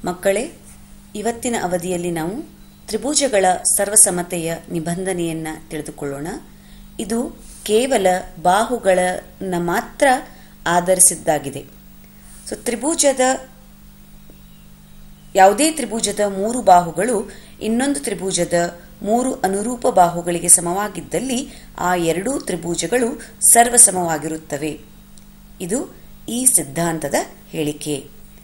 ಮಕ್ಕಳೇ ಇವತ್ತಿನ ಅವಧಿಯಲ್ಲಿ ನಾವು ತ್ರಿಭುಜಗಳ ಸರ್ವಸಮತೆಯ ನಿಬಂಧನೆಯನ್ನ ತಿಳಿದುಕೊಳ್ಳೋಣ ಇದು ಕೇವಲ ಬಾಹುಗಳನ್ನ ಮಾತ್ರ ಆಧರಿಸಿದ್ದಾಗಿದೆ ಸೊ ತ್ರಿಭುಜದ ಯಾವುದೇ ತ್ರಿಭುಜದ ಮೂರು ಬಾಹುಗಳು ಇನ್ನೊಂದು ತ್ರಿಭುಜದ ಮೂರು ಅನುರೂಪ ಬಾಹುಗಳಿಗೆ ಸಮವಾಗಿದ್ದಲ್ಲಿ ಆ ಎರಡೂ ತ್ರಿಭುಜಗಳು ಸರ್ವಸಮವಾಗಿರುತ್ತವೆ ಇದು ಈ ಸಿದ್ಧಾಂತದ ಹೇಳಿಕೆ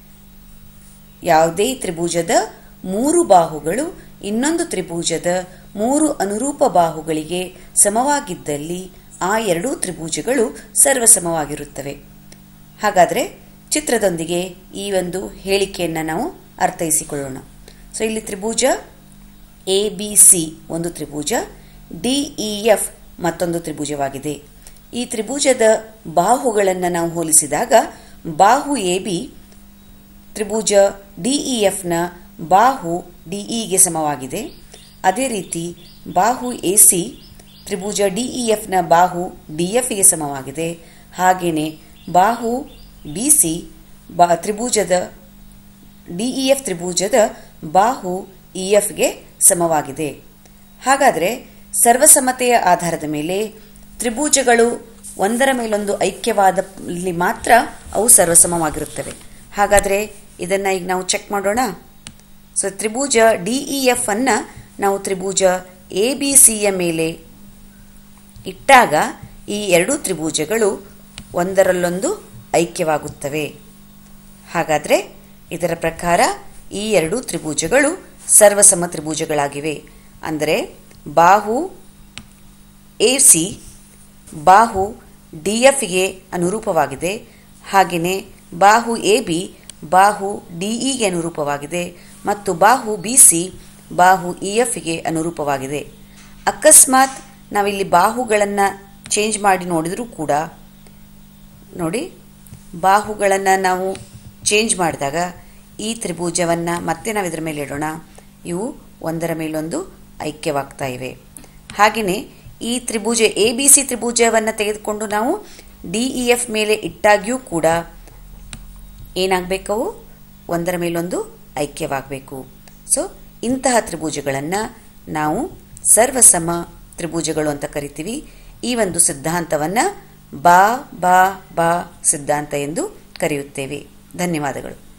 ಯಾವುದೇ ತ್ರಿಭುಜದ ಮೂರು ಬಾಹುಗಳು ಇನ್ನೊಂದು ತ್ರಿಭುಜದ ಮೂರು ಅನುರೂಪ ಬಾಹುಗಳಿಗೆ ಸಮವಾಗಿದ್ದಲ್ಲಿ ಆ ಎರಡೂ ತ್ರಿಭುಜಗಳು ಸರ್ವಸಮವಾಗಿರುತ್ತವೆ ಹಾಗಾದರೆ ಚಿತ್ರದೊಂದಿಗೆ ಈ ಒಂದು ಹೇಳಿಕೆಯನ್ನು ನಾವು ಅರ್ಥೈಸಿಕೊಳ್ಳೋಣ ಸೊ ಇಲ್ಲಿ ತ್ರಿಭುಜ ಎ ಬಿ ಸಿ ಒಂದು ತ್ರಿಭುಜ ಡಿ ಇ ಎಫ್ ಮತ್ತೊಂದು ತ್ರಿಭುಜವಾಗಿದೆ ಈ ತ್ರಿಭುಜದ ಬಾಹುಗಳನ್ನು ನಾವು ಹೋಲಿಸಿದಾಗ ಬಾಹು ಎ ಬಿ ತ್ರಿಭುಜ ಡಿಇಎಫ್ನ ಬಾಹು ಡಿಇಗೆ ಸಮವಾಗಿದೆ ಅದೇ ರೀತಿ ಬಾಹು ಎ ಸಿ ತ್ರಿಭುಜ ಡಿಇಎಫ್ನ ಬಾಹು ಡಿಎಫ್ಗೆ ಸಮವಾಗಿದೆ ಹಾಗೆಯೇ ಬಾಹು ಬಿ ಸಿ ಬಾ ತ್ರಿಭುಜದ ಡಿಇಎಫ್ ತ್ರಿಭುಜದ ಬಾಹು ಇಎಫ್ಗೆ ಸಮವಾಗಿದೆ ಹಾಗಾದರೆ ಸರ್ವಸಮತೆಯ ಆಧಾರದ ಮೇಲೆ ತ್ರಿಭುಜಗಳು ಒಂದರ ಮೇಲೊಂದು ಐಕ್ಯವಾದಲ್ಲಿ ಮಾತ್ರ ಅವು ಸರ್ವಸಮವಾಗಿರುತ್ತವೆ ಹಾಗಾದರೆ ಇದನ್ನು ಈಗ ನಾವು ಚೆಕ್ ಮಾಡೋಣ ಸೊ ತ್ರಿಭುಜ ಡಿಇಎಫ್ ಅನ್ನು ನಾವು ತ್ರಿಭುಜ ಎ ಬಿ ಸಿಯ ಮೇಲೆ ಇಟ್ಟಾಗ ಈ ಎರಡೂ ತ್ರಿಭುಜಗಳು ಒಂದರಲ್ಲೊಂದು ಐಕ್ಯವಾಗುತ್ತವೆ ಹಾಗಾದರೆ ಇದರ ಪ್ರಕಾರ ಈ ಎರಡೂ ತ್ರಿಭುಜಗಳು ಸರ್ವಸಮ ತ್ರಿಭುಜಗಳಾಗಿವೆ ಅಂದರೆ ಬಾಹು ಎ ಸಿ ಬಾಹು ಡಿ ಎಫ್ಗೆ ಅನುರೂಪವಾಗಿದೆ ಹಾಗೆಯೇ ಬಾಹು ಎ ಬಿ ಬಾಹು ಡಿಇಗೆ ಅನುರೂಪವಾಗಿದೆ ಮತ್ತು ಬಾಹು ಬಿ ಸಿ ಬಾಹು ಇ ಎಫ್ಗೆ ಅನುರೂಪವಾಗಿದೆ ಅಕಸ್ಮಾತ್ ನಾವಿಲ್ಲಿ ಬಾಹುಗಳನ್ನು ಚೇಂಜ್ ಮಾಡಿ ನೋಡಿದರೂ ಕೂಡ ನೋಡಿ ಬಾಹುಗಳನ್ನು ನಾವು ಚೇಂಜ್ ಮಾಡಿದಾಗ ಈ ತ್ರಿಭುಜವನ್ನು ಮತ್ತೆ ನಾವು ಇದರ ಮೇಲೆ ಇಡೋಣ ಇವು ಒಂದರ ಮೇಲೊಂದು ಐಕ್ಯವಾಗ್ತಾ ಇವೆ ಹಾಗೆಯೇ ಈ ತ್ರಿಭುಜ ಎ ಬಿ ಸಿ ತ್ರಿಭುಜವನ್ನು ತೆಗೆದುಕೊಂಡು ನಾವು ಡಿ ಇ ಎಫ್ ಮೇಲೆ ಇಟ್ಟಾಗ್ಯೂ ಕೂಡ ಏನಾಗಬೇಕವು ಒಂದರ ಮೇಲೊಂದು ಐಕ್ಯವಾಗಬೇಕು ಸೊ ಇಂತಹ ತ್ರಿಭುಜಗಳನ್ನು ನಾವು ಸರ್ವಸಮ ತ್ರಿಭುಜಗಳು ಅಂತ ಕರಿತೀವಿ ಈ ಒಂದು ಸಿದ್ಧಾಂತವನ್ನು ಬಾ ಬಾ ಬಾ ಸಿದ್ಧಾಂತ ಎಂದು ಕರೆಯುತ್ತೇವೆ ಧನ್ಯವಾದಗಳು